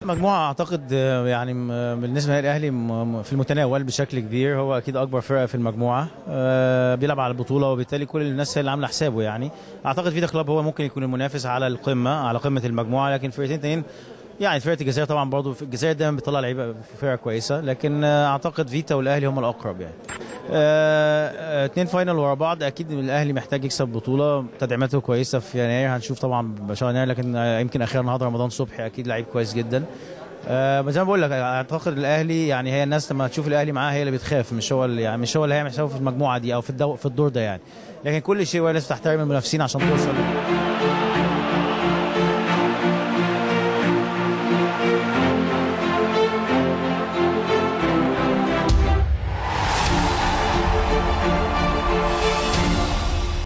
مجموعة أعتقد آه، يعني م- بالنسبة للأهلي م- في المتناول بشكل كبير هو أكيد أكبر فرقة في المجموعة آه، بيلعب على البطولة وبالتالي كل الناس هي اللي عاملة حسابه يعني أعتقد فيتا كلاب هو ممكن يكون المنافس على القمة على قمة المجموعة لكن فرقتين تانيين يعني فرقة الجزائر طبعا برضه في الجزائر دايما بتطلع لعيبة في فرقة كويسة لكن آه، أعتقد فيتا والأهلي هم الأقرب يعني آه، آه، اتنين فاينل ورا بعض اكيد الاهلي محتاج يكسب بطوله تدعيماته كويسه في يناير هنشوف طبعا بشهر يناير لكن آه، يمكن اخيرا النهارده رمضان صبحي اكيد لعيب كويس جدا آه، بس زي ما بقول لك اعتقد الاهلي يعني هي الناس لما تشوف الاهلي معاه هي اللي بتخاف مش هو اللي يعني مش هو اللي هيعمل حسابه في المجموعه دي او في الدو في الدور ده يعني لكن كل شيء هو لازم تحترم المنافسين عشان توصل